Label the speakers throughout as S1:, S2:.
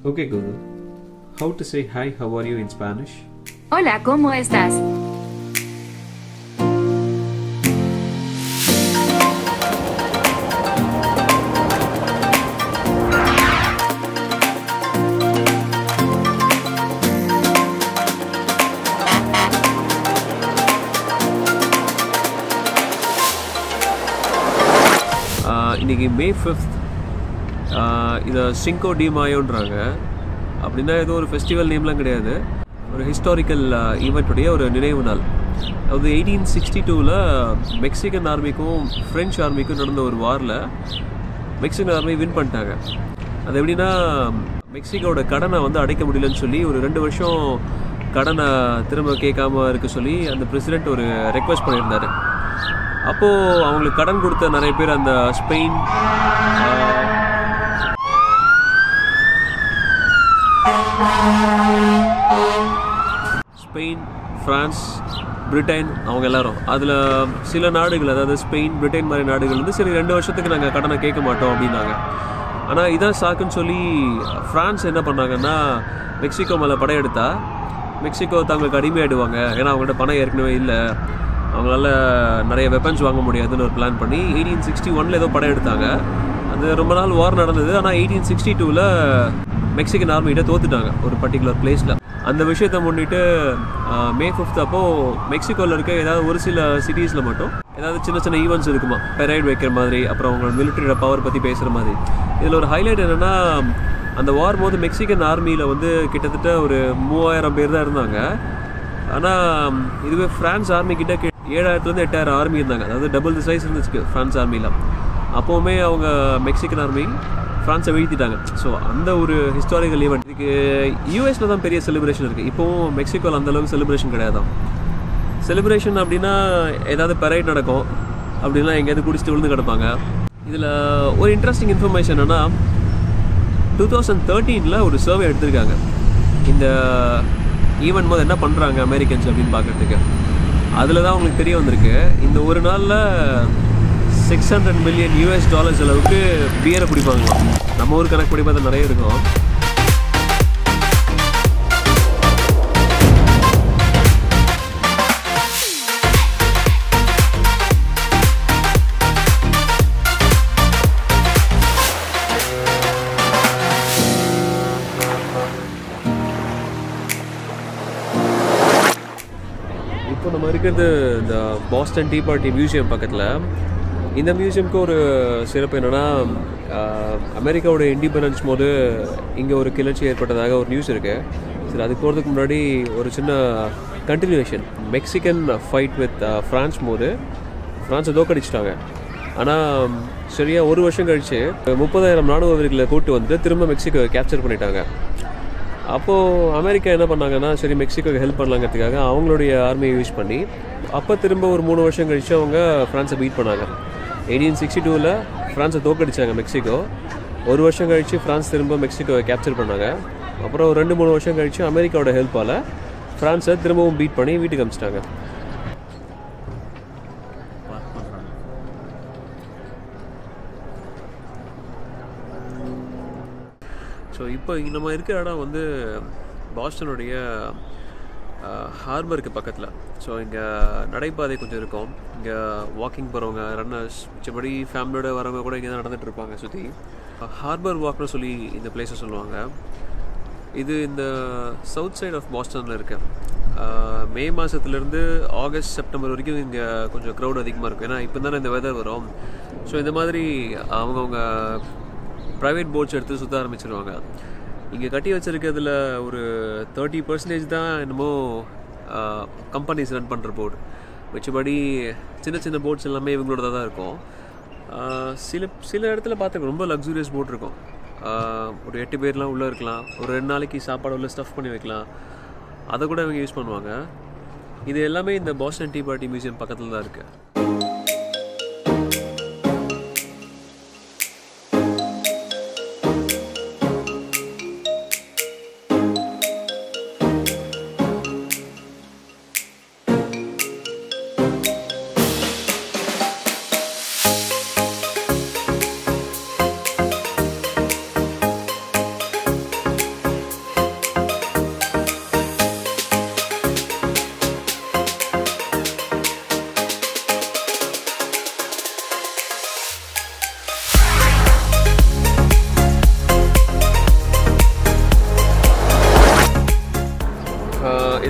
S1: Okay, Google. How to say hi, how are you in Spanish?
S2: Hola, ¿cómo estás?
S1: ஆஹ் இன்னைக்கு மே fifth இதை சிங்கோ D மாயோன்றாங்க அப்படின்னா ஏதோ ஒரு festival நேம்லாம் கிடையாது ஒரு ஹிஸ்டாரிக்கல் ஈவெண்ட்டுடைய ஒரு நினைவு நாள் அதாவது எயிட்டீன் சிக்ஸ்டி டூவில் மெக்சிகன் ஆர்மிக்கும் ஃப்ரெஞ்ச் ஆர்மிக்கும் நடந்த ஒரு வாரில் மெக்சிகன் ஆர்மி வின் பண்ணிட்டாங்க அது எப்படின்னா மெக்சிகோட கடனை வந்து அடைக்க முடியலன்னு சொல்லி ஒரு ரெண்டு வருஷம் கடனை திரும்ப கேட்காம இருக்க சொல்லி அந்த பிரசிடென்ட் ஒரு ரெக்வஸ்ட் பண்ணியிருந்தாரு அப்போது அவங்களுக்கு கடன் கொடுத்த நிறைய பேர் அந்த Spain ah, Spain France Britain அவங்க எல்லாரும் அதில் சில நாடுகள் அதாவது ஸ்பெயின் பிரிட்டன் மாதிரி நாடுகள் வந்து சரி ரெண்டு வருஷத்துக்கு நாங்கள் கடனை கேட்க மாட்டோம் அப்படின்னாங்க ஆனால் இதான் சாக்குன்னு சொல்லி ஃப்ரான்ஸ் என்ன பண்ணாங்கன்னா மெக்சிகோ மேலே படையெடுத்தா மெக்சிகோ தங்களுக்கு அடிமையாயிடுவாங்க ஏன்னா அவங்கள்ட்ட பணம் ஏற்கனவே இல்லை அவங்களால நிறைய வெப்பன்ஸ் வாங்க முடியாதுன்னு ஒரு பிளான் பண்ணி எயிட்டீன் சிக்ஸ்டி ஒனில் ஏதோ படம் எடுத்தாங்க அது ரொம்ப நாள் வார் நடந்தது ஆனால் எயிட்டீன் சிக்ஸ்டி டூவில் மெக்சிகன் ஆர்மிகிட்ட தோத்துட்டாங்க ஒரு பர்டிகுலர் பிளேஸில் அந்த விஷயத்தை முன்னிட்டு ஆஹ், மே ஃபிஃப்த் அப்போது மெக்சிகோவில் இருக்க ஏதாவது ஒரு சில சிட்டிஸில் மட்டும் ஏதாவது சின்ன சின்ன ஈவெண்ட்ஸ் இருக்குமா பெரைட் வைக்கிற மாதிரி அப்புறம் அவங்களோட மிலிட்டரியோட பவர் பற்றி பேசுகிற மாதிரி இதில் ஒரு ஹைலைட் என்னென்னா அந்த வார் போது மெக்சிகன் ஆர்மியில் வந்து கிட்டத்தட்ட ஒரு மூவாயிரம் பேர் தான் இருந்தாங்க ஆனால் இதுவே ஃப்ரான்ஸ் ஆர்மி கிட்ட கி- ஏழாயிரத்துலேருந்து எட்டாயிரம் ஆர்மி இருந்தாங்க அதாவது டபுள் தி சைஸ் இருந்துச்சு ஃப்ரான்ஸ் ஆர்மியில் அப்போவுமே அவங்க மெக்சிகன் ஆர்மி ஃப்ரான்ஸை வீழ்த்திட்டாங்க ஸோ அந்த ஒரு ஹிஸ்டாரிக்கல் ஈவெண்ட் இதுக்கு யூஎஸில் தான் பெரிய செலிப்ரேஷன் இருக்குது இப்போவும் மெக்சிகோவில் அந்த அளவுக்கு செலிப்ரேஷன் கிடையாதான் செலிப்ரேஷன் அப்படின்னா ஏதாவது பெரைட் நடக்கும் அப்படின்னா எங்கேயாவது குடிச்சிட்டு விழுந்து கிடப்பாங்க இதில் ஒரு இன்ட்ரெஸ்டிங் இன்ஃபர்மேஷன் என்னன்னா டூ தௌசண்ட் தேர்ட்டீனில் ஒரு சர்வே எடுத்திருக்காங்க இந்த ஈவெண்ட் போது என்ன பண்ணுறாங்க அமெரிக்கன்ஸ் அப்படின்னு பார்க்கறதுக்கு அதில் தான் உங்களுக்கு தெரிய வந்திருக்கு இந்த ஒரு நாளில் six hundred million US dollars அளவுக்கு பியரை குடிப்பாங்களாம் நம்ம ஊர் கணக்கு படி பார்த்தா நிறைய இருக்கும் இப்போ நம்ம இருக்கிறது இந்த பாஸ்டன் டீ பார்ட்டி மியூசியம் பக்கத்தில் இந்த மியூசியம்க்கு ஒரு சிறப்பு என்னென்னா அமெரிக்காவோட இண்டிபெண்டன்ஸ் போது இங்கே ஒரு கிளர்ச்சி ஏற்பட்டதாக ஒரு நியூஸ் இருக்குது சரி அதுக்கு போகிறதுக்கு முன்னாடி ஒரு சின்ன continuation Mexican fight with France போது ஃப்ரான்ஸை தோக்கடிச்சிட்டாங்க ஆனால் சரியாக ஒரு வருஷம் கழித்து முப்பதாயிரம் ராணுவ வீரர்களை கூட்டு வந்து திரும்ப மெக்சிகோ கேப்சர் பண்ணிட்டாங்க அப்போது அமெரிக்கா என்ன பண்ணாங்கன்னா சரி மெக்சிகோக்கு ஹெல்ப் பண்ணலாங்கிறதுக்காக அவங்களுடைய ஆர்மியை யூஸ் பண்ணி அப்போ திரும்ப ஒரு மூணு வருஷம் கழிச்சு அவங்க ஃப்ரான்ஸை பீட் பண்ணாங்க எயிட்டீன் சிக்ஸ்டி டூவில் ஃப்ரான்ஸை தோக்கடிச்சாங்க மெக்சிகோ ஒரு வருஷம் கழிச்சு ஃப்ரான்ஸ் திரும்ப மெக்சிகோவை கேப்சர் பண்ணாங்க அப்புறம் ஒரு ரெண்டு மூணு வருஷம் கழிச்சு அமெரிக்காவோட ஹெல்ப்பால் ஃப்ரான்ஸை திரும்பவும் பீட் பண்ணி வீட்டுக்கு அமிச்சிட்டாங்க ஸோ இப்போ நம்ம இருக்கிற இடம் வந்து பாஸ்டனுடைய ஹார்பருக்கு பக்கத்தில் ஸோ இங்கே நடைபாதை கொஞ்சம் இருக்கும் இங்கே வாக்கிங் போகிறவங்க ரன்னர்ஸ் மிச்சபடி ஃபேமிலியோட வரவங்க கூட இங்கே தான் நடந்துட்டு இருப்பாங்க சுற்றி ஹார்பர் வாக்னு சொல்லி இந்த பிளேஸை சொல்லுவாங்க இது இந்த சவுத் சைடு ஆஃப் பாஸ்டனில் இருக்கு ஆஹ் மே மாதத்துலேருந்து ஆகஸ்ட் செப்டம்பர் வரைக்கும் இங்கே கொஞ்சம் க்ரௌட் அதிகமாக இருக்கும் ஏன்னா இப்போ தானே இந்த வெதர் வரும் ஸோ இந்த மாதிரி அவங்கவுங்க ப்ரைவேட் போட்ஸ் எடுத்து சுற்ற ஆரம்பிச்சிருவாங்க இங்கே கட்டி வச்சிருக்கிறதுல ஒரு தேர்ட்டி பர்சன்டேஜ் தான் என்னமோ கம்பெனிஸ் ரன் பண்ணுற போர்டு மிச்சபடி சின்ன சின்ன போட்ஸ் எல்லாமே இவங்களோட தான் இருக்கும் ஆஹ் சில சில இடத்துல பார்த்துருக்கோம் ரொம்ப லக்ஸூரியஸ் போட் இருக்கும் ஆஹ் ஒரு எட்டு பேர்லாம் உள்ளே இருக்கலாம் ஒரு ரெண்டு நாளைக்கு சாப்பாடு உள்ள ஸ்டஃப் பண்ணி வைக்கலாம் அதை கூட இவங்க யூஸ் பண்ணுவாங்க இது எல்லாமே இந்த பாஸ்டன் டீ பார்ட்டி மியூசியம் பக்கத்தில் தான் இருக்குது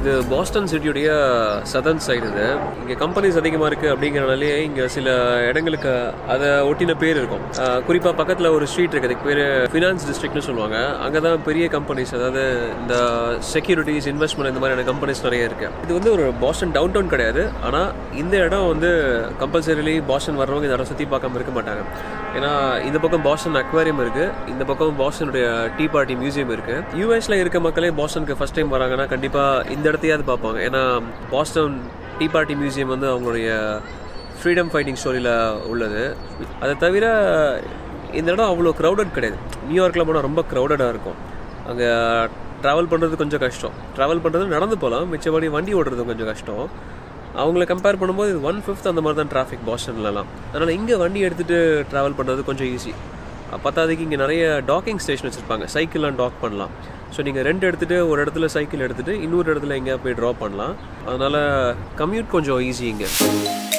S1: இது பாஸ்டன் சிட்டியுடைய சதர்ன் சைடு இது இங்கே கம்பெனிஸ் அதிகமாக இருக்குது அப்படிங்கிறனாலே இங்கே சில இடங்களுக்கு அதை ஒட்டின பேர் இருக்கும் குறிப்பாக பக்கத்தில் ஒரு ஸ்ட்ரீட் இருக்குது அதுக்கு பேர் ஃபினான்ஸ் டிஸ்ட்ரிக்ட்னு சொல்லுவாங்க அங்கே தான் பெரிய கம்பெனிஸ் அதாவது இந்த செக்யூரிட்டிஸ் இன்வெஸ்ட்மெண்ட் இந்த மாதிரியான கம்பெனிஸ் நிறைய இருக்குது இது வந்து ஒரு பாஸ்டன் டவுன் டவுன் கிடையாது ஆனால் இந்த இடம் வந்து கம்பல்சரிலி பாஸ்டன் வர்றவங்க இந்த இடம் சுற்றி பார்க்காம இருக்க மாட்டாங்க ஏன்னா இந்த பக்கம் பாஸ்டன் அக்வாரியம் இருக்குது இந்த பக்கம் பாஸ்டனுடைய டீ பார்ட்டி மியூசியம் இருக்குது யூஎஸில் இருக்க மக்களே பாஸ்டனுக்கு ஃபஸ்ட் டைம் வராங்கன்னா கண்டிப்பாக இந்த இடத்தையாவது பார்ப்பாங்க ஏன்னா பாஸ்டன் டீ பார்ட்டி மியூசியம் வந்து அவங்களுடைய ஃப்ரீடம் ஃபைட்டிங் ஸ்டோரியில் உள்ளது அதை தவிர இந்த இடம் அவ்வளோ க்ரௌடட் கிடையாது நியூயார்க்கில் போனால் ரொம்ப க்ரௌடடாக இருக்கும் அங்கே ட்ராவல் பண்ணுறது கொஞ்சம் கஷ்டம் ட்ராவல் பண்ணுறது நடந்து போகலாம் மிச்சபடி வண்டி ஓடுறது கொஞ்சம் கஷ்டம் அவங்கள கம்பேர் பண்ணும்போது இது ஒன் ஃபிஃப்த் அந்த மாதிரி தான் டிராஃபிக் பாஸ்டன்லலாம் அதனால் இங்கே வண்டி எடுத்துகிட்டு ட்ராவல் பண்ணுறது கொஞ்சம் ஈஸி பத்தாவதுக்கு இங்கே நிறைய டாக்கிங் ஸ்டேஷன் வச்சுருப்பாங்க சைக்கிள்லாம் டாக் பண்ணலாம் ஸோ நீங்கள் ரெண்ட் எடுத்துகிட்டு ஒரு இடத்துல சைக்கிள் எடுத்துகிட்டு இன்னொரு இடத்துல எங்கேயா போய் ட்ராப் பண்ணலாம் அதனால் கம்யூட் கொஞ்சம் ஈஸி இங்கே